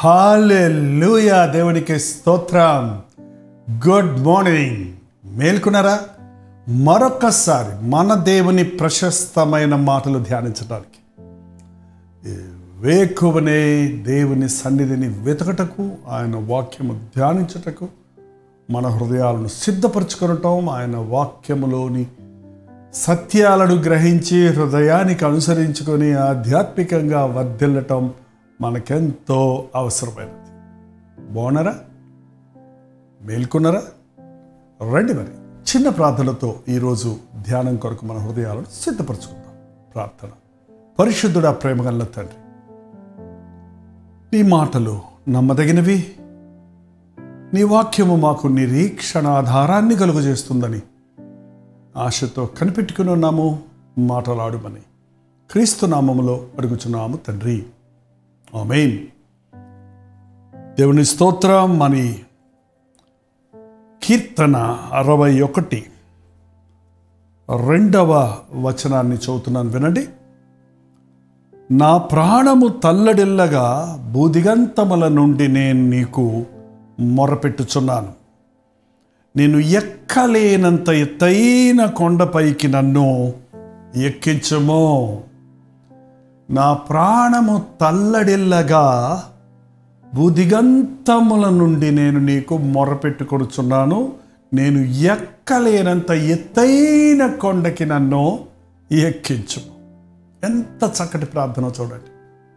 Hallelujah దేవునికి స్తోత్రం good morning మేల్కొన్నారా మరొక్కసారి మన దేవుని ప్రశస్తమైన మాటలు ధ్యానించడానికి ఈ వేకువనే దేవుని సన్నిధిని వెతకటకు ఆయన వాక్యము ధ్యానించుటకు మన హృదయాలను సిద్ధపరచుకొనటం ఆయన వాక్యములోని సత్యాలను గ్రహించి హృదయానికి అనుసరించుకొని ఆధ్యాత్మికంగా వర్ధిల్లటం మనకెంతో అవసరమైనది బాగున్నారా మేల్కొన్నారా రండి మరి చిన్న ప్రార్థనతో ఈరోజు ధ్యానం కొరకు మన హృదయాలను సిద్ధపరచుకుందాం ప్రార్థన పరిశుద్ధుడా ప్రేమగల్ల తండ్రి నీ మాటలు నమ్మదగినవి నీ వాక్యము మాకు నిరీక్షణ ఆధారాన్ని కలుగజేస్తుందని ఆశతో కనిపెట్టుకుని ఉన్నాము మాటలాడుమని క్రీస్తు నామములో అడుగుచున్నాము తండ్రి ఆమెన్ దేవుని స్తోత్రం అని కీర్తన అరవై ఒకటి రెండవ వచనాన్ని చదువుతున్నాను వినండి నా ప్రాణము తల్లడిల్లగా బూదిగంతముల నుండి నేను నీకు మొరపెట్టుచున్నాను నేను ఎక్కలేనంత ఎత్తైన కొండపైకి నన్ను ఎక్కించుము నా ప్రాణము తల్లడిల్లగా బుదిగంతముల నుండి నేను నీకు మొరపెట్టుకొనుచున్నాను నేను ఎక్కలేనంత ఎత్తైన కొండకి నన్ను ఎక్కించు ఎంత చక్కటి ప్రార్థన చూడండి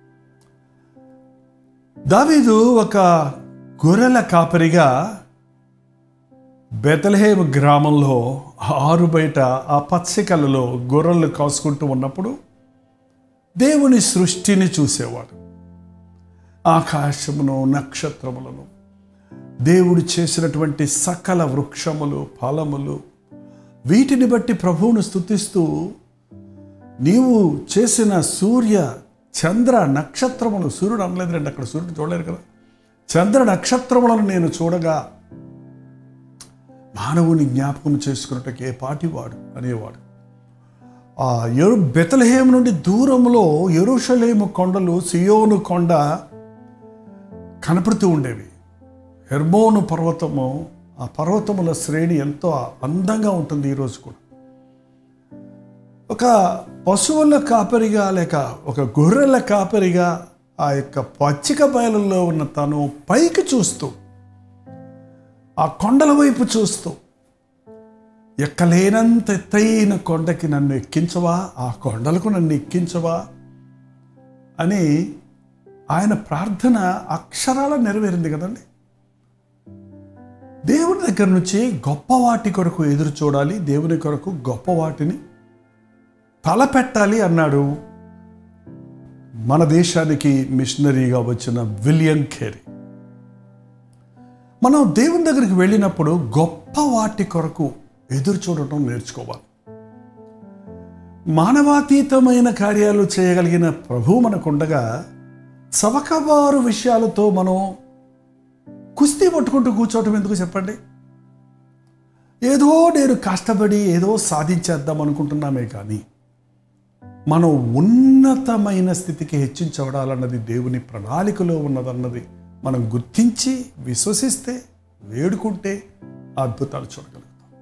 దావీదు ఒక గొర్రెల కాపరిగా బెతలహేమ్ గ్రామంలో ఆరు బయట ఆ పచ్చికలలో గొర్రెలు కాసుకుంటూ ఉన్నప్పుడు దేవుని సృష్టిని చూసేవాడు ఆకాశమును నక్షత్రములను దేవుడు చేసినటువంటి సకల వృక్షములు ఫలములు వీటిని బట్టి ప్రభువును స్థుతిస్తూ నీవు చేసిన సూర్య చంద్ర నక్షత్రములు సూర్యుడు అనలేదు రండి అక్కడ సూర్యుడు చూడలేరు కదా చంద్ర నక్షత్రములను నేను చూడగా మానవుని జ్ఞాపకం చేసుకున్నట్టుకు ఏ పాటివాడు అనేవాడు ఆ ఎరు బెతలహేము నుండి దూరంలో ఎరుషలేము కొండలు సియోను కొండ కనపడుతూ ఉండేవి హెర్మోను పర్వతము ఆ పర్వతముల శ్రేణి ఎంతో అందంగా ఉంటుంది ఈరోజు కూడా ఒక పశువుల కాపరిగా లేక ఒక గొర్రెల కాపరిగా ఆ యొక్క పచ్చిక బయలులో ఉన్న తను పైకి చూస్తూ ఆ కొండల వైపు చూస్తూ ఎక్కలేనంత ఎత్తైన కొండకి నన్ను ఎక్కించవా ఆ కొండలకు నన్ను ఎక్కించవా అని ఆయన ప్రార్థన అక్షరాల నెరవేరింది కదండి దేవుని దగ్గర నుంచి గొప్ప వాటి కొరకు ఎదురు చూడాలి దేవుని కొరకు గొప్ప వాటిని తలపెట్టాలి అన్నాడు మన దేశానికి మిషనరీగా వచ్చిన విలియం ఖేరీ మనం దేవుని దగ్గరికి వెళ్ళినప్పుడు గొప్ప వాటి కొరకు ఎదురు చూడటం నేర్చుకోవాలి మానవాతీతమైన కార్యాలు చేయగలిగిన ప్రభు మనకుండగా చవకబారు విషయాలతో మనం కుస్తీ పట్టుకుంటూ కూర్చోవటం ఎందుకు చెప్పండి ఏదో నేను కష్టపడి ఏదో సాధించేద్దాం అనుకుంటున్నామే కానీ మనం ఉన్నతమైన స్థితికి హెచ్చించబడాలన్నది దేవుని ప్రణాళికలో ఉన్నదన్నది మనం గుర్తించి విశ్వసిస్తే వేడుకుంటే అద్భుతాలు చూడగలుగుతాం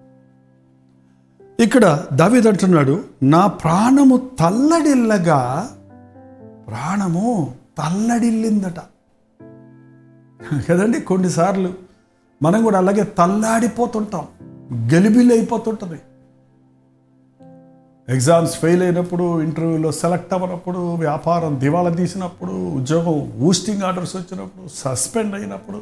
ఇక్కడ దావీద్ అంటున్నాడు నా ప్రాణము తల్లడిల్లగా ప్రాణము తల్లడిల్లిందట కదండి కొన్నిసార్లు మనం కూడా అలాగే తల్లాడిపోతుంటాం గలిబిలి అయిపోతుంటుంది ఎగ్జామ్స్ ఫెయిల్ అయినప్పుడు ఇంటర్వ్యూలో సెలెక్ట్ అవ్వనప్పుడు వ్యాపారం దివాళా తీసినప్పుడు ఉద్యోగం ఊస్టింగ్ ఆర్డర్స్ వచ్చినప్పుడు సస్పెండ్ అయినప్పుడు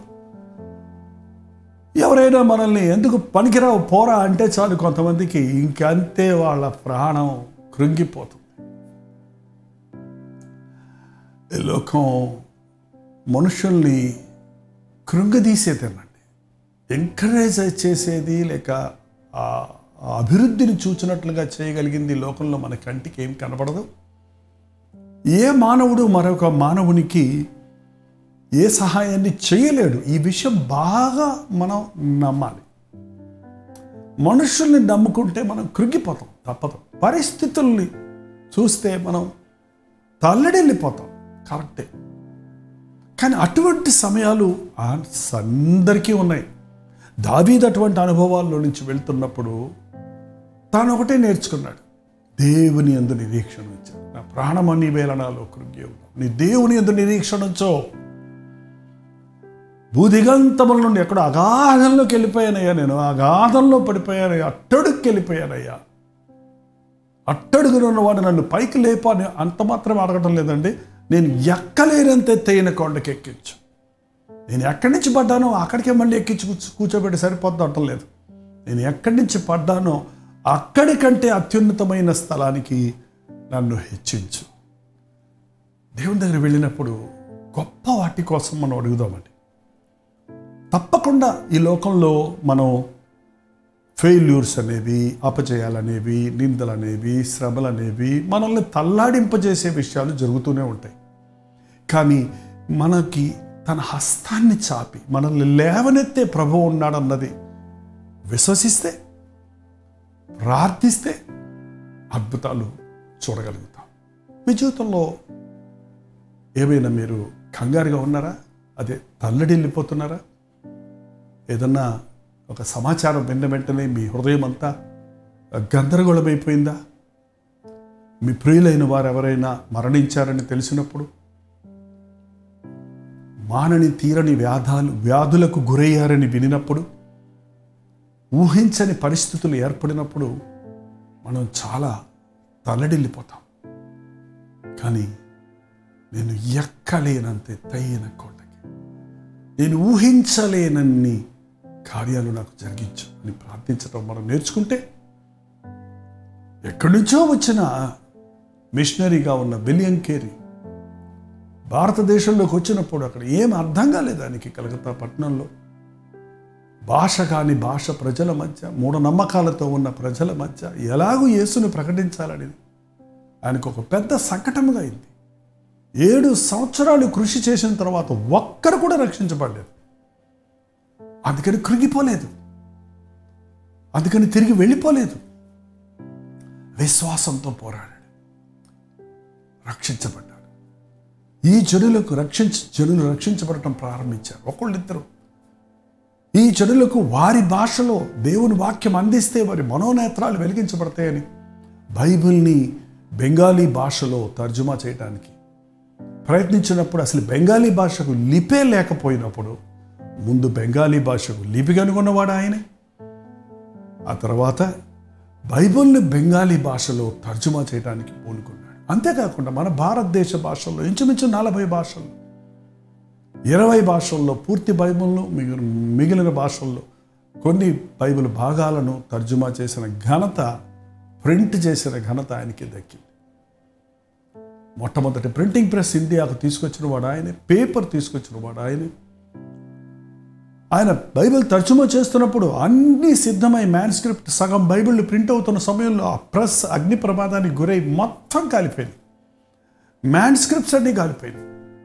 ఎవరైనా మనల్ని ఎందుకు పనికిరావు పోరా అంటే చాలు కొంతమందికి ఇంకంతే వాళ్ళ ప్రాణం కృంగిపోతుంది ఈ లోకం మనుషుల్ని కృంగదీసేదేనండి ఎంకరేజ్ చేసేది లేక ఆ అభివృద్ధిని చూచినట్లుగా చేయగలిగింది లోకంలో మన కంటికి ఏం కనపడదు ఏ మానవుడు మరొక మానవునికి ఏ సహాయాన్ని చేయలేడు ఈ విషయం బాగా మనం నమ్మాలి మనుషుల్ని నమ్ముకుంటే మనం కృంగిపోతాం తప్పదు పరిస్థితుల్ని చూస్తే మనం తల్లడిల్లిపోతాం కరెక్టే కానీ అటువంటి సమయాలు ఆ అందరికీ ఉన్నాయి దావీద్ అటువంటి అనుభవాల్లో నుంచి వెళ్తున్నప్పుడు తాను ఒకటే నేర్చుకున్నాడు దేవుని ఎందు నిరీక్షణ ఉంచాడు నా ప్రాణమని వేలనాలో కృంగి ఉన్నావు నీ దేవుని ఎందు నిరీక్షణ ఉంచో భూదిగంతముల నుండి ఎక్కడో అగాధంలోకి వెళ్ళిపోయానయ్యా నేను అగాధంలో పడిపోయానయ్యా అట్టడుక్కి వెళ్ళిపోయానయ్యా అట్టడుగున ఉన్నవాడు నన్ను పైకి లేపాని అంత మాత్రం అడగటం లేదండి నేను ఎక్కలేనంత ఎత్తైన కొండకి ఎక్కించు నేను ఎక్కడి నుంచి పడ్డానో అక్కడికే మళ్ళీ ఎక్కించి కూర్చో కూర్చోబెట్టి సరిపోద్దు అంటం లేదు నేను ఎక్కడి నుంచి పడ్డానో అక్కడి కంటే అత్యున్నతమైన స్థలానికి నన్ను హెచ్చించు దేవుని దగ్గర వెళ్ళినప్పుడు గొప్ప వాటి కోసం మనం అడుగుదామండి తప్పకుండా ఈ లోకంలో మనం ఫెయిల్యూర్స్ అనేవి అపజయాలనేవి నిందలనేవి శ్రమలనేవి మనల్ని తల్లాడింపజేసే విషయాలు జరుగుతూనే ఉంటాయి కానీ మనకి తన హస్తాన్ని చాపి మనల్ని లేవనెత్తే ప్రభు ఉన్నాడన్నది విశ్వసిస్తే ప్రార్థిస్తే అద్భుతాలు చూడగలుగుతాం మీ జీవితంలో ఏమైనా మీరు కంగారుగా ఉన్నారా అదే తల్లడిల్లిపోతున్నారా ఏదన్నా ఒక సమాచారం విన్న వెంటనే మీ హృదయం అంతా గందరగోళమైపోయిందా మీ ప్రియులైన వారు ఎవరైనా మరణించారని తెలిసినప్పుడు మానని తీరని వ్యాధాలు వ్యాధులకు గురయ్యారని వినినప్పుడు ఊహించని పరిస్థితులు ఏర్పడినప్పుడు మనం చాలా తల్లడిల్లిపోతాం కానీ నేను ఎక్కలేనంత ఎత్తైన కొండకి నేను ఊహించలేనన్ని కార్యాలు నాకు జరిగించు అని ప్రార్థించడం మనం నేర్చుకుంటే ఎక్కడి నుంచో వచ్చిన మిషనరీగా ఉన్న విలియం కేరీ భారతదేశంలోకి వచ్చినప్పుడు అక్కడ ఏం అర్థం కాలేదు దానికి కలకత్తా పట్టణంలో భాష కాని భాష ప్రజల మధ్య మూఢనమ్మకాలతో ఉన్న ప్రజల మధ్య ఎలాగూ యేసుని ప్రకటించాలనేది ఆయనకు ఒక పెద్ద సంకటముగా అయింది ఏడు సంవత్సరాలు కృషి చేసిన తర్వాత ఒక్కరు కూడా రక్షించబడలేదు అందుకని కృంగిపోలేదు అందుకని తిరిగి వెళ్ళిపోలేదు విశ్వాసంతో పోరాడాడు రక్షించబడ్డాడు ఈ జనులకు రక్షించ జనులు రక్షించబడటం ప్రారంభించారు ఒకళ్ళిద్దరు ఈ జనులకు వారి భాషలో దేవుని వాక్యం అందిస్తే వారి మనోనేత్రాలు వెలిగించబడతాయని బైబిల్ని బెంగాలీ భాషలో తర్జుమా చేయడానికి ప్రయత్నించినప్పుడు అసలు బెంగాలీ భాషకు లిపే లేకపోయినప్పుడు ముందు బెంగాలీ భాషకు లిపి కనుగొన్నవాడు ఆయనే ఆ తర్వాత బైబిల్ని బెంగాలీ భాషలో తర్జుమా చేయడానికి పూనుకున్నాడు అంతేకాకుండా మన భారతదేశ భాషల్లో ఇంచుమించు నలభై భాషలు ఇరవై భాషల్లో పూర్తి బైబిల్ను మిగిలిన మిగిలిన భాషల్లో కొన్ని బైబిల్ భాగాలను తర్జుమా చేసిన ఘనత ప్రింట్ చేసిన ఘనత ఆయనకి దక్కింది మొట్టమొదటి ప్రింటింగ్ ప్రెస్ ఇండియాకు తీసుకొచ్చిన వాడు ఆయనే పేపర్ తీసుకొచ్చిన వాడు ఆయనే ఆయన బైబిల్ తర్జుమా చేస్తున్నప్పుడు అన్ని సిద్ధమై మ్యాన్స్క్రిప్ట్ సగం బైబిల్ ప్రింట్ అవుతున్న సమయంలో ఆ ప్రెస్ అగ్ని ప్రమాదానికి గురై మొత్తం కాలిపోయింది మ్యాన్స్క్రిప్ట్స్ అన్నీ కాలిపోయింది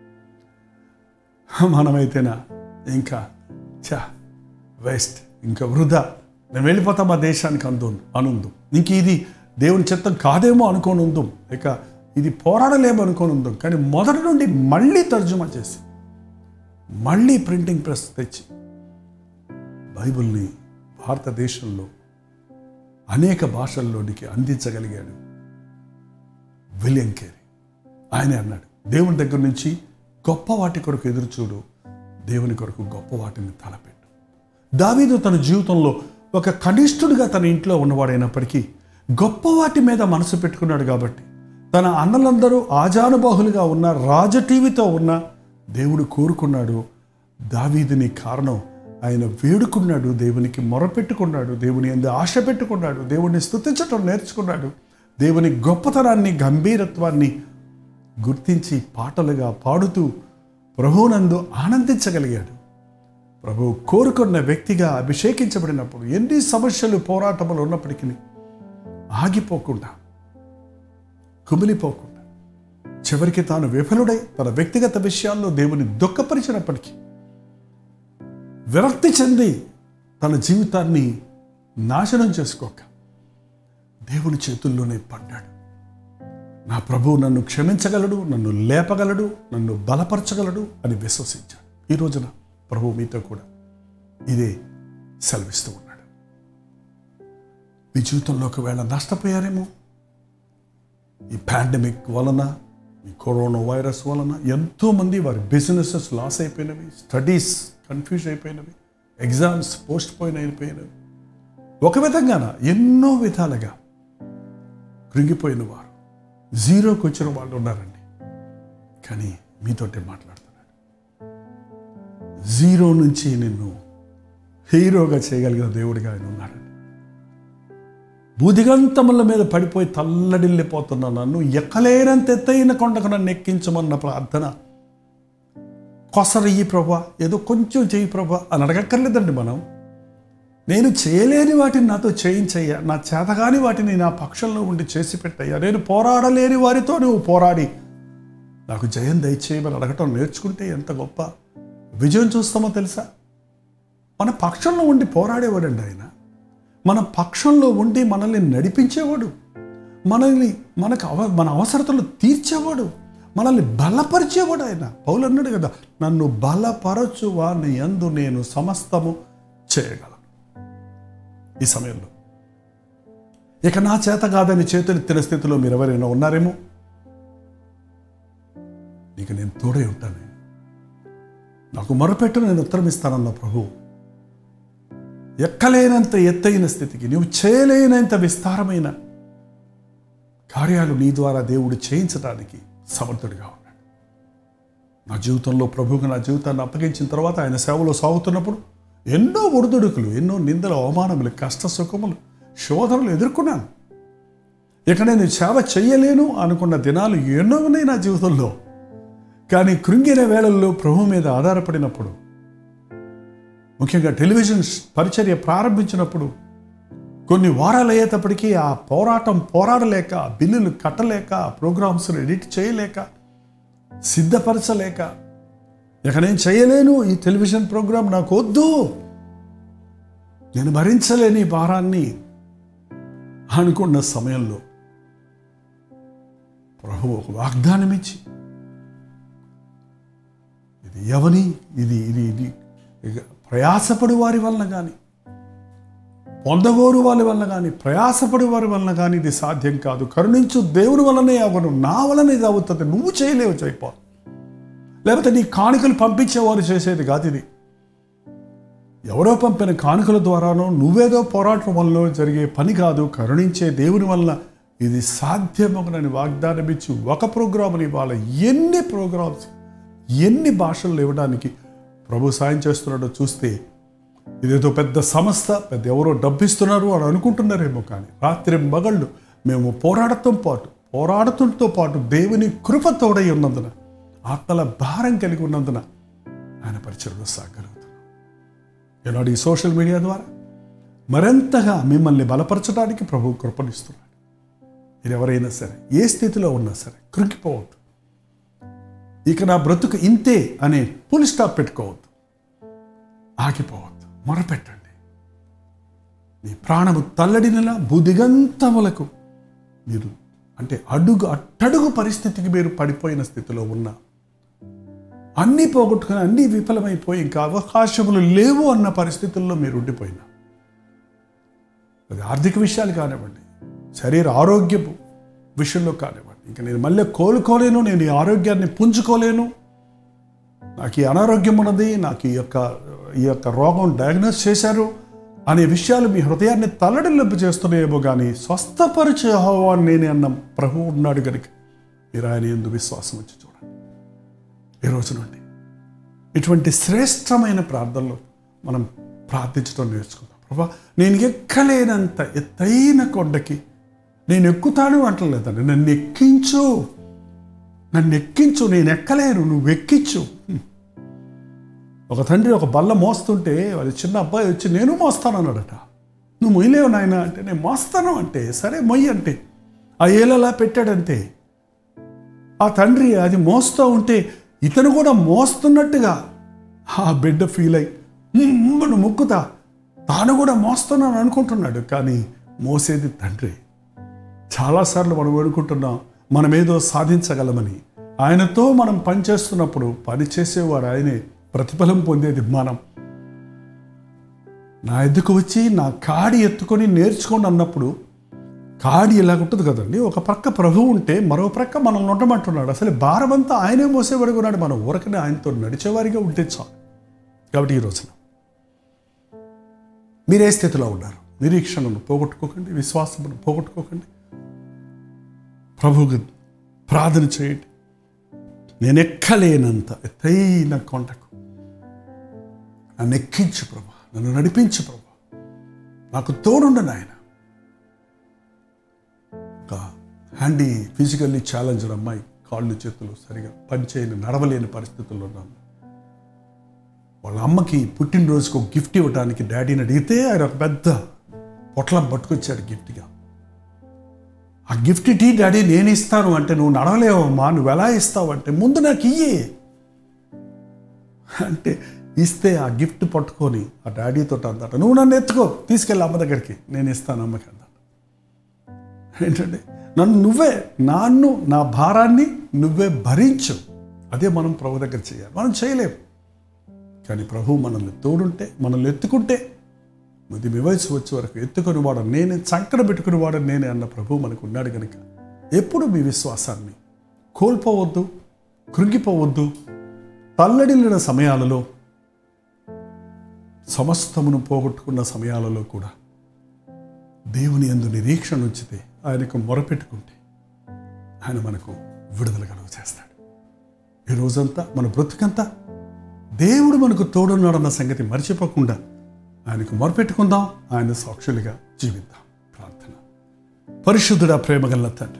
మనమైతేనా ఇంకా చా వేస్ట్ ఇంకా వృధా నేను వెళ్ళిపోతా మా దేశానికి అందు అనుందు ఇంక ఇది దేవుని చిత్తం కాదేమో అనుకోని ఉందాం ఇక ఇది పోరాడలేమో అనుకోని ఉందాం కానీ మొదటి నుండి మళ్ళీ తర్జుమా చేసి మళ్ళీ ప్రింటింగ్ ప్రెస్ తెచ్చి బైబిల్ని భారతదేశంలో అనేక భాషల్లోనికి అందించగలిగాడు విలియం కేరీ ఆయనే అన్నాడు దేవుని దగ్గర నుంచి గొప్ప వాటి కొరకు ఎదురు చూడు దేవుని కొరకు గొప్ప వాటిని తలపెట్టు దావీదు తన జీవితంలో ఒక కనిష్ఠుడిగా తన ఇంట్లో ఉన్నవాడైనప్పటికీ గొప్ప వాటి మీద మనసు పెట్టుకున్నాడు కాబట్టి తన అన్నలందరూ ఆజానుబాహులుగా ఉన్న రాజటీవితో ఉన్న దేవుడు కోరుకున్నాడు దావీదుని కారణం ఆయన వేడుకున్నాడు దేవునికి మొరపెట్టుకున్నాడు దేవుని ఎందు ఆశ పెట్టుకున్నాడు దేవుని స్తుతించటం నేర్చుకున్నాడు దేవుని గొప్పతనాన్ని గంభీరత్వాన్ని గుర్తించి పాటలుగా పాడుతూ ప్రభువునందు ఆనందించగలిగాడు ప్రభు కోరుకున్న వ్యక్తిగా అభిషేకించబడినప్పుడు ఎన్ని సమస్యలు పోరాటములు ఉన్నప్పటికీ ఆగిపోకుండా కుమిలిపోకుండా చివరికి తాను విఫలుడై తన వ్యక్తిగత విషయాల్లో దేవుని దుఃఖపరిచినప్పటికీ విరక్తి చెంది తన జీవితాన్ని నాశనం చేసుకోక దేవుని చేతుల్లోనే పడ్డాడు నా ప్రభువు నన్ను క్షమించగలడు నన్ను లేపగలడు నన్ను బలపరచగలడు అని విశ్వసించాడు ఈ రోజున ప్రభు మీతో కూడా ఇదే సెలవిస్తూ ఉన్నాడు మీ జీవితంలో ఒకవేళ నష్టపోయారేమో ఈ పాండమిక్ వలన ఈ కరోనా వైరస్ వలన ఎంతోమంది వారి బిజినెసెస్ లాస్ అయిపోయినవి స్టడీస్ కన్ఫ్యూజ్ అయిపోయినవి ఎగ్జామ్స్ పోస్ట్ పోయిన్ అయిపోయినవి ఒక విధంగాన ఎన్నో విధాలుగా కృంగిపోయిన వారు జీరోకి వచ్చిన వాళ్ళు ఉన్నారండి కానీ మీతోటే మాట్లాడుతున్నాడు జీరో నుంచి నిన్ను హీరోగా చేయగలిగిన దేవుడిగా ఆయన ఉన్నాడండి బూదిగంతముల మీద పడిపోయి తల్లడిల్లిపోతున్న నన్ను ఎక్కలేనంత ఎత్తైన కొండకు నన్ను ఎక్కించమన్న ప్రార్థన కొసరయ్యి ప్రభా ఏదో కొంచెం చెయ్యి ప్రభా అని అడగక్కర్లేదండి మనం నేను చేయలేని వాటిని నాతో చేయించయ్యా నా చేతగాని వాటిని నా పక్షంలో ఉండి చేసి పెట్టయ్యా నేను పోరాడలేని వారితో నువ్వు పోరాడి నాకు జయం దయచేయమని అడగటం నేర్చుకుంటే ఎంత గొప్ప విజయం చూస్తామో తెలుసా మన పక్షంలో ఉండి పోరాడేవాడండి ఆయన మన పక్షంలో ఉండి మనల్ని నడిపించేవాడు మనల్ని మనకు అవ మన అవసరతలు తీర్చేవాడు మనల్ని బలపరిచేవాడు ఆయన పౌలు అన్నాడు కదా నన్ను బలపరచు వాని యందు నేను సమస్తము చేయగలను ఈ సమయంలో ఇక నా చేత కాదని చేతులెత్తిన స్థితిలో మీరు ఎవరైనా ఉన్నారేమో నీకు నేను తోడై ఉంటాను నాకు మొరపెట్టు నేను ఉత్తరం ఇస్తానన్న ప్రభు ఎక్కలేనంత ఎత్తైన స్థితికి నువ్వు చేయలేనంత విస్తారమైన కార్యాలు నీ ద్వారా దేవుడు చేయించడానికి సమర్థుడిగా ఉన్నాడు నా జీవితంలో ప్రభువుకు నా జీవితాన్ని అప్పగించిన తర్వాత ఆయన సేవలో సాగుతున్నప్పుడు ఎన్నో ఒడిదుడుకులు ఎన్నో నిందలు అవమానములు కష్ట సుఖములు శోధనలు ఎదుర్కొన్నాను ఇక నేను సేవ చెయ్యలేను అనుకున్న దినాలు ఎన్నో ఉన్నాయి నా జీవితంలో కానీ కృంగిన వేళల్లో ప్రభు మీద ఆధారపడినప్పుడు ముఖ్యంగా టెలివిజన్ పరిచర్య ప్రారంభించినప్పుడు కొన్ని వారాలు అయ్యేటప్పటికీ ఆ పోరాటం పోరాడలేక ఆ బిల్లులు కట్టలేక ఆ ప్రోగ్రామ్స్ని ఎడిట్ చేయలేక సిద్ధపరచలేక ఇక నేను చేయలేను ఈ టెలివిజన్ ప్రోగ్రాం నాకు వద్దు నేను భరించలేని ఈ భారాన్ని అనుకున్న సమయంలో ప్రభు ఒక వాగ్దానం ఇచ్చి ఇది ఎవని ఇది ఇది ఇది ఇక ప్రయాసపడి వారి వలన కానీ పొందగోరు వారి వలన కానీ ప్రయాసపడి వారి వలన కానీ ఇది సాధ్యం కాదు కరుణించు దేవుని వలనే అవ్వను నా వలన ఇది అవుతుంది నువ్వు చేయలేవు చేయపో లేకపోతే నీ కానుకలు పంపించేవారు చేసేది కాదు ఇది ఎవరో పంపిన కానుకల ద్వారానో నువ్వేదో పోరాటం వల్ల జరిగే పని కాదు కరుణించే దేవుని వల్ల ఇది సాధ్యమగునని వాగ్దానం ఇచ్చి ఒక ప్రోగ్రాములు ఇవాళ ఎన్ని ప్రోగ్రామ్స్ ఎన్ని భాషలు ఇవ్వడానికి ప్రభు సాయం చేస్తున్నాడో చూస్తే ఇదేదో పెద్ద సంస్థ పెద్ద ఎవరో డబ్బిస్తున్నారు అని అనుకుంటున్నారేమో కానీ రాత్రి మగళ్ళు మేము పోరాడటంతో పాటు పోరాడుతుంతో పాటు దేవుని కృప తోడై ఉన్నందున ఆత్మల భారం కలిగి ఉన్నందున ఆయన పరిచయంలో సాగలుగుతున్నాం ఈనాడు ఈ సోషల్ మీడియా ద్వారా మరింతగా మిమ్మల్ని బలపరచడానికి ప్రభు కృపనిస్తున్నాడు మీరు ఎవరైనా సరే ఏ స్థితిలో ఉన్నా సరే కృంగిపోవద్దు ఇక నా బ్రతుకు ఇంతే అనే పుల్ స్టాప్ పెట్టుకోవద్దు ఆగిపోవద్దు మొరపెట్టండి మీ ప్రాణము తల్లడినలా బుదిగంతములకు మీరు అంటే అడుగు అట్టడుగు పరిస్థితికి మీరు పడిపోయిన స్థితిలో ఉన్నా అన్నీ పోగొట్టుకుని అన్నీ విఫలమైపోయి ఇంకా అవకాశములు లేవు అన్న పరిస్థితుల్లో మీరు ఉండిపోయినా అది ఆర్థిక విషయాలు కానివ్వండి శరీర ఆరోగ్యపు విషయంలో కానివ్వండి ఇంకా నేను మళ్ళీ కోలుకోలేను నేను ఈ ఆరోగ్యాన్ని పుంజుకోలేను నాకు ఈ అనారోగ్యం ఉన్నది నాకు ఈ యొక్క ఈ యొక్క రోగం డయాగ్నోస్ చేశారు అనే విషయాలు మీ హృదయాన్ని తల్లడిల్లింపు చేస్తున్నాయేమో కానీ స్వస్థపరిచే హోవాన్ని నేనే అన్న ప్రభు ఉన్నాడు కనుక మీరు ఆయన ఎందు విశ్వాసం వచ్చి చూడండి ఈ రోజు నుండి ఇటువంటి శ్రేష్టమైన ప్రార్థనలు మనం ప్రార్థించడం నేర్చుకుందాం ప్రభా నేను ఎక్కలేనంత ఎత్తైన కొండకి నేను ఎక్కుతాను అంటలేదండి నన్ను ఎక్కించు నన్ను ఎక్కించు నేను ఎక్కలేను నువ్వు ఎక్కించు హ్మ్. ఒక తండ్రి ఒక బల్ల మోస్తుంటే వాడి చిన్న అబ్బాయి వచ్చి నేను మోస్తాను అన్నాడట నువ్వు మొయ్యలేవు నాయన అంటే నేను మోస్తాను అంటే సరే మొయ్యి అంటే ఆ ఏలలా పెట్టాడంతే ఆ తండ్రి అది మోస్తూ ఉంటే ఇతను కూడా మోస్తున్నట్టుగా ఆ బిడ్డ ఫీల్ అయి "ఉమ్మ్, ముక్కుతా తాను కూడా మోస్తున్నాను అనుకుంటున్నాడు కానీ మోసేది తండ్రి చాలాసార్లు మనం అనుకుంటున్నాం మనమేదో సాధించగలమని ఆయనతో మనం పనిచేస్తున్నప్పుడు పని చేసేవాడు ఆయనే ప్రతిఫలం పొందేది మనం నా ఎద్దుకు వచ్చి నా కాడి ఎత్తుకొని నేర్చుకోండి అన్నప్పుడు కాడి ఇలాగ ఉంటుంది కదండి ఒక ప్రక్క ప్రభు ఉంటే మరో ప్రక్క మనల్ని ఉండమంటున్నాడు అసలు భారమంతా ఆయనే మోసేవాడిగా ఉన్నాడు మనం ఊరకనే ఆయనతో నడిచేవారిగా ఉంటే చాలు కాబట్టి ఈ రోజున మీరే స్థితిలో ఉన్నారు నిరీక్షణను పోగొట్టుకోకండి విశ్వాసమును పోగొట్టుకోకండి ప్రభువుకి ప్రార్థన చేయండి నేను ఎక్కలేనంత ఎత్తైన కొండకు నన్ను ఎక్కించు ప్రభా నన్ను నడిపించు ప్రభా నాకు తోడుండు నాయన ఒక హ్యాండీ ఫిజికల్లీ ఛాలెంజ్డ్ అమ్మాయి కాళ్ళు చేతులు సరిగా పనిచేయని నడవలేని పరిస్థితుల్లో ఉన్నాను వాళ్ళ అమ్మకి పుట్టినరోజుకు ఒక గిఫ్ట్ ఇవ్వడానికి డాడీని అడిగితే ఆయన ఒక పెద్ద పొట్లం పట్టుకొచ్చాడు గిఫ్ట్గా ఆ గిఫ్ట్ టీ డాడీ నేను ఇస్తాను అంటే నువ్వు నడవలేవమ్మా నువ్వు ఎలా ఇస్తావు అంటే ముందు నాకు ఇయ్యే అంటే ఇస్తే ఆ గిఫ్ట్ పట్టుకొని ఆ డాడీతో అందట నువ్వు నన్ను ఎత్తుకో తీసుకెళ్ళి అమ్మ దగ్గరికి నేను ఇస్తాను అమ్మకి అందట ఏంటంటే నన్ను నువ్వే నాన్ను నా భారాన్ని నువ్వే భరించు అదే మనం ప్రభు దగ్గర చేయాలి మనం చేయలేం కానీ ప్రభు మనల్ని తోడుంటే మనల్ని ఎత్తుకుంటే ముది మీ వయసు వచ్చే వరకు ఎత్తుకొని వాడు నేనే చంకన పెట్టుకుని వాడు నేనే అన్న ప్రభు మనకు ఉన్నాడు కనుక ఎప్పుడు మీ విశ్వాసాన్ని కోల్పోవద్దు కృంగిపోవద్దు తల్లడిల్లిన సమయాలలో సమస్తమును పోగొట్టుకున్న సమయాలలో కూడా దేవుని ఎందు నిరీక్షణ ఉంచితే ఆయనకు మొరపెట్టుకుంటే ఆయన మనకు విడుదల కలుగు చేస్తాడు ఈ రోజంతా మన బ్రతుకంతా దేవుడు మనకు తోడున్నాడన్న సంగతి మర్చిపోకుండా ఆయనకు మొరపెట్టుకుందాం ఆయన సాక్షులుగా జీవిద్దాం ప్రార్థన పరిశుద్ధుడ ప్రేమగల తండ్రి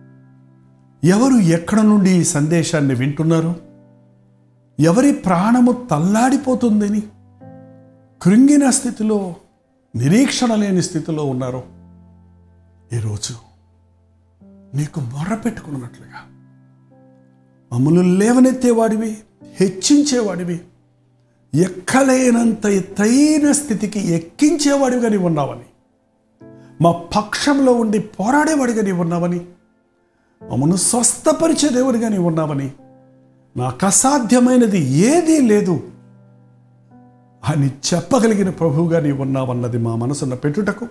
ఎవరు ఎక్కడ నుండి ఈ సందేశాన్ని వింటున్నారు ఎవరి ప్రాణము తల్లాడిపోతుందని కృంగిన స్థితిలో నిరీక్షణ లేని స్థితిలో ఉన్నారో ఈరోజు నీకు మొర్ర పెట్టుకున్నట్లుగా మమ్మల్ని లేవనెత్తేవాడివి హెచ్చించేవాడివి ఎక్కలేనంత ఎత్తైన స్థితికి ఎక్కించేవాడివిగా నీవు ఉన్నావని మా పక్షంలో ఉండి పోరాడేవాడిగా నీవు ఉన్నావని మమ్మను స్వస్థపరిచే దేవుడిగా నీవు ఉన్నావని నాకు అసాధ్యమైనది ఏదీ లేదు అని చెప్పగలిగిన ప్రభువుగా నీవు ఉన్నావన్నది మా మనసున్న పెట్టుటకు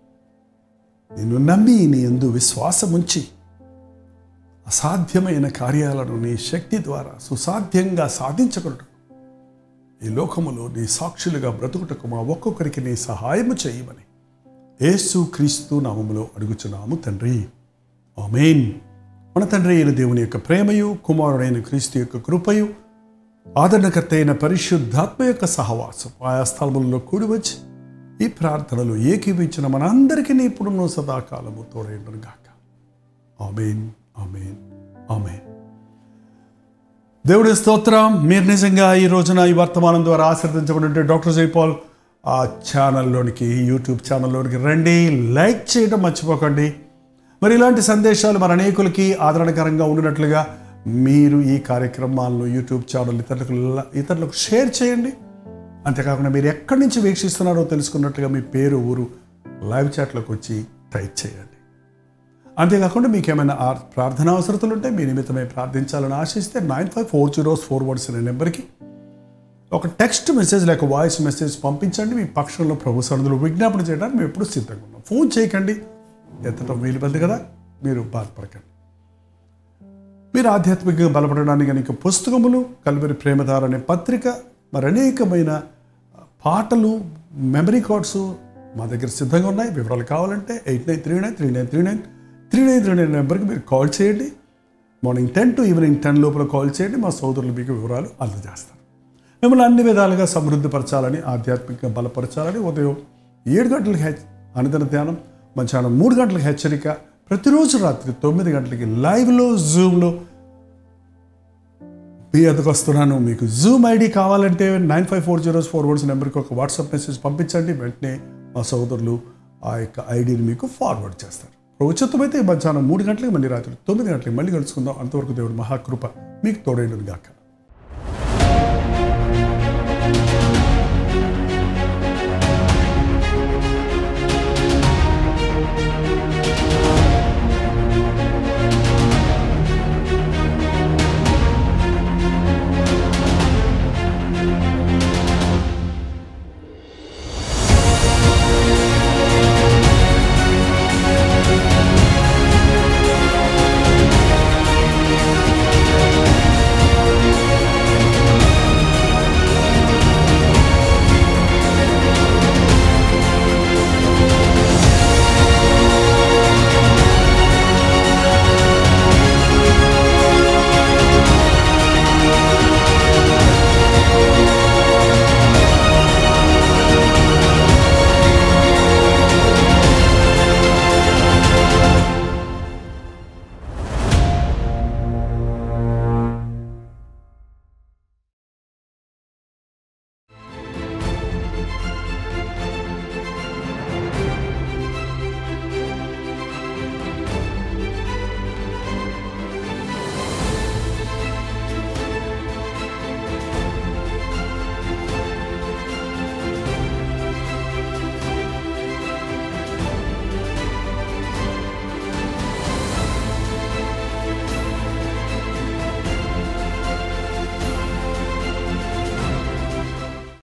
నిన్ను నమ్మి నీ ఎందు విశ్వాసం ఉంచి అసాధ్యమైన కార్యాలను నీ శక్తి ద్వారా సుసాధ్యంగా సాధించగలడు ఈ లోకములో నీ సాక్షులుగా బ్రతుకుటకు మా ఒక్కొక్కరికి నీ సహాయము చేయమని యేసు క్రీస్తు నామములో అడుగుచున్నాము తండ్రి ఆమెన్ మన తండ్రి అయిన దేవుని యొక్క ప్రేమయు కుమారుడైన క్రీస్తు యొక్క కృపయు ఆదరణకర్త అయిన పరిశుద్ధాత్మ యొక్క సహవాసం ఆయా స్థలములలో కూడి వచ్చి ఈ ప్రార్థనలు ఏకీవించిన మనందరికీ ఇప్పుడున్న సదాకాలము తోడైండును గాక ఆమెన్ ఆమెన్ ఆమెన్ దేవుడి స్తోత్రం మీరు నిజంగా ఈ రోజున ఈ వర్తమానం ద్వారా ఆశీర్వదించబడి డాక్టర్ జైపాల్ ఆ ఛానల్లోనికి యూట్యూబ్ ఛానల్లోనికి రండి లైక్ చేయడం మర్చిపోకండి మరి ఇలాంటి సందేశాలు మన అనేకులకి ఆదరణకరంగా ఉండినట్లుగా మీరు ఈ కార్యక్రమాలను యూట్యూబ్ ఛానల్ ఇతరులకు ఇతరులకు షేర్ చేయండి అంతేకాకుండా మీరు ఎక్కడి నుంచి వీక్షిస్తున్నారో తెలుసుకున్నట్లుగా మీ పేరు ఊరు లైవ్ చాట్లోకి వచ్చి టైప్ చేయండి అంతేకాకుండా మీకు ఏమైనా ఆ ప్రార్థన అవసరతలు ఉంటే మీ నిమిత్తమై ప్రార్థించాలని ఆశిస్తే nine five four zeros four words అనే నెంబర్కి ఒక టెక్స్ట్ మెసేజ్ లేక వాయిస్ మెసేజ్ పంపించండి మీ పక్షంలో ప్రభు సన్నిధిలో విజ్ఞాపన చేయడానికి మేము ఎప్పుడు సిద్ధంగా ఉన్నాం ఫోన్ చేయకండి ఎత్తటం వీలు పడింది కదా మీరు బాధపడకండి మీరు ఆధ్యాత్మికంగా బలపడడానికి కనుక పుస్తకములు కల్వరి ప్రేమధార అనే పత్రిక మరి అనేకమైన పాటలు మెమరీ కార్డ్స్ మా దగ్గర సిద్ధంగా ఉన్నాయి వివరాలు కావాలంటే eight nine three nine three nine three nine three nine three nine నెంబర్కి మీరు కాల్ చేయండి morning ten to evening ten లోపల కాల్ చేయండి మా సోదరులు మీకు వివరాలు అందజేస్తారు మిమ్మల్ని అన్ని విధాలుగా సమృద్ధిపరచాలని ఆధ్యాత్మికంగా బలపరచాలని ఉదయం ఏడు గంటలకు హెచ్ అనుదిన ధ్యానం మధ్యాహ్నం మూడు గంటలకు హెచ్చరిక ప్రతిరోజు రాత్రి తొమ్మిది గంటలకి లైవ్లో జూమ్లో మీ ఎదుకు వస్తున్నాను మీకు జూమ్ ఐడి కావాలంటే nine five four zeros four words నెంబర్కి ఒక వాట్సాప్ మెసేజ్ పంపించండి వెంటనే మా సోదరులు ఆ యొక్క ఐడిని మీకు ఫార్వర్డ్ చేస్తారు ప్రభుత్వమైతే మధ్యాహ్నం మూడు గంటలకి మళ్ళీ రాత్రి తొమ్మిది గంటలకి మళ్ళీ కలుసుకుందాం అంతవరకు దేవుడు మహాకృప మీకు తోడైనది గాక